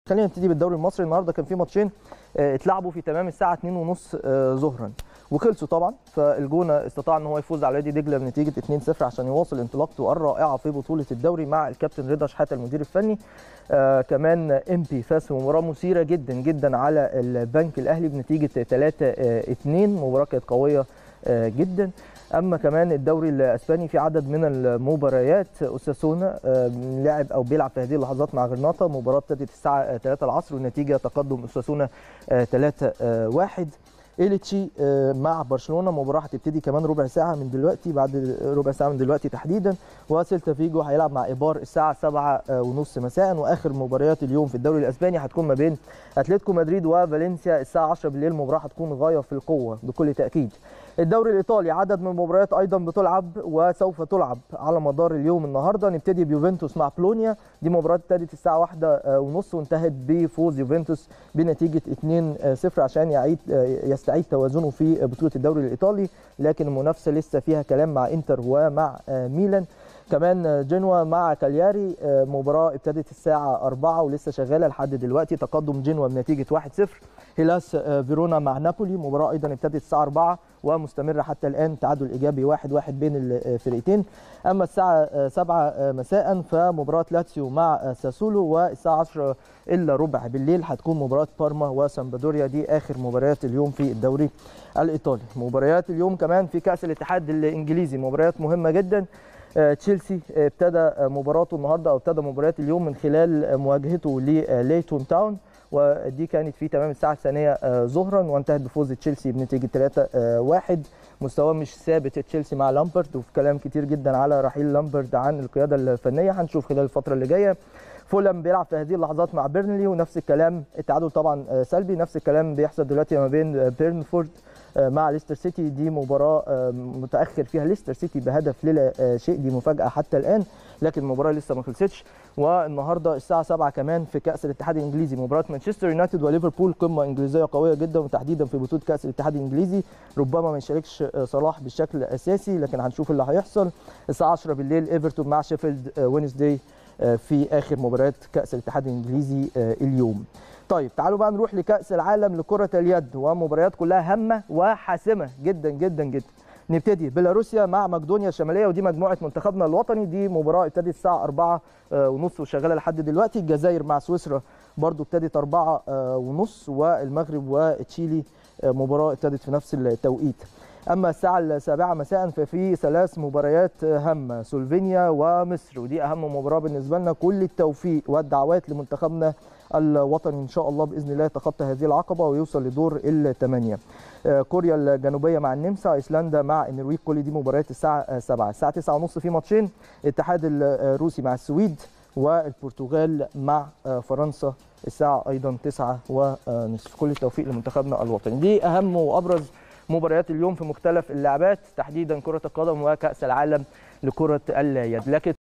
خلينا نبتدي بالدوري المصري النهارده كان في ماتشين آه، اتلعبوا في تمام الساعه 2:30 آه، ظهرا وخلصوا طبعا فالجونه استطاع ان هو يفوز على نادي دجله بنتيجه 2-0 عشان يواصل انطلاقته الرائعه في بطوله الدوري مع الكابتن رضا شحاته المدير الفني آه كمان ام بي فاز في مباراه مثيره جدا جدا على البنك الاهلي بنتيجه 3-2 مباراه كانت قويه آه جدا اما كمان الدوري الاسباني في عدد من المباريات اوساسونا آه، لعب او بيلعب في هذه اللحظات مع غرناطه مباراه ابتدت الساعه 3 العصر والنتيجه تقدم اوساسونا 3 1 إيليتشي آه، مع برشلونه مباراه هتبتدي كمان ربع ساعه من دلوقتي بعد ربع ساعه من دلوقتي تحديدا وسيلتا فيجو هيلعب مع ايبار الساعه 7 ونص مساء واخر مباريات اليوم في الدوري الاسباني هتكون ما بين اتلتيكو مدريد وفالنسيا الساعه 10 بالليل مباراه هتكون غايه في القوه بكل تاكيد الدوري الايطالي عدد من المباريات ايضا بتلعب وسوف تلعب على مدار اليوم النهارده نبتدي بيوفنتوس مع بلونيا دي مباراه ابتدت الساعه واحدة ونص وانتهت بفوز يوفنتوس بنتيجه 2-0 عشان يعيد يستعيد توازنه في بطوله الدوري الايطالي لكن المنافسه لسه فيها كلام مع انتر ومع ميلان كمان جنوا مع كالياري مباراه ابتدت الساعه 4 ولسه شغاله لحد دلوقتي تقدم جنوا بنتيجه 1-0 هيلاس فيرونا مع نابولي مباراه ايضا ابتدت الساعه 4 ومستمره حتى الان تعادل ايجابي 1-1 واحد واحد بين الفرقتين اما الساعه 7 مساء فمباراه لاتسيو مع ساسولو والساعه 10 الا ربع بالليل هتكون مباراه بارما وسامبادوريا دي اخر مباريات اليوم في الدوري الايطالي مباريات اليوم كمان في كاس الاتحاد الانجليزي مباريات مهمه جدا تشيلسي ابتدى مباراته النهارده او ابتدى مباريات اليوم من خلال مواجهته لليتون تاون ودي كانت في تمام الساعه الثانيه ظهرا وانتهت بفوز تشيلسي بنتيجه 3-1 مستواه مش ثابت تشيلسي مع لامبرد وفي كلام كتير جدا على رحيل لامبرد عن القياده الفنيه هنشوف خلال الفتره اللي جايه فولم بيلعب في هذه اللحظات مع بيرنلي ونفس الكلام التعادل طبعا سلبي نفس الكلام بيحصل دلوقتي ما بين بيرنفورد مع ليستر سيتي دي مباراه متاخر فيها ليستر سيتي بهدف للا شيء دي مفاجاه حتى الان لكن المباراه لسه ما خلصتش والنهارده الساعه 7 كمان في كاس الاتحاد الانجليزي مباراه مانشستر يونايتد وليفربول قمه انجليزيه قويه جدا وتحديدا في بطوله كاس الاتحاد الانجليزي ربما ما يشاركش صلاح بالشكل الاساسي لكن هنشوف اللي هيحصل الساعه 10 بالليل ايفرتون مع شيفيلد وينزداي في اخر مباريات كاس الاتحاد الانجليزي اليوم طيب تعالوا بقى نروح لكاس العالم لكره اليد ومباريات كلها هامه وحاسمه جدا جدا جدا نبتدي بيلاروسيا مع مقدونيا الشماليه ودي مجموعه منتخبنا الوطني دي مباراه ابتدت الساعه 4 ونص وشغاله لحد دلوقتي الجزائر مع سويسرا برضو ابتدت 4 ونص والمغرب وتشيلي مباراه ابتدت في نفس التوقيت اما الساعه السابعه مساء ففي ثلاث مباريات هامه سلوفينيا ومصر ودي اهم مباراه بالنسبه لنا كل التوفيق والدعوات لمنتخبنا الوطني ان شاء الله باذن الله يتخطى هذه العقبه ويوصل لدور الثمانيه كوريا الجنوبيه مع النمسا ايسلندا مع النرويج كل دي مباريات الساعه 7 الساعه 9:30 في ماتشين الاتحاد الروسي مع السويد والبرتغال مع فرنسا الساعه ايضا 9 ونصف كل التوفيق لمنتخبنا الوطني دي اهم وابرز مباريات اليوم في مختلف اللعبات تحديدا كره القدم وكاس العالم لكره اليد لكن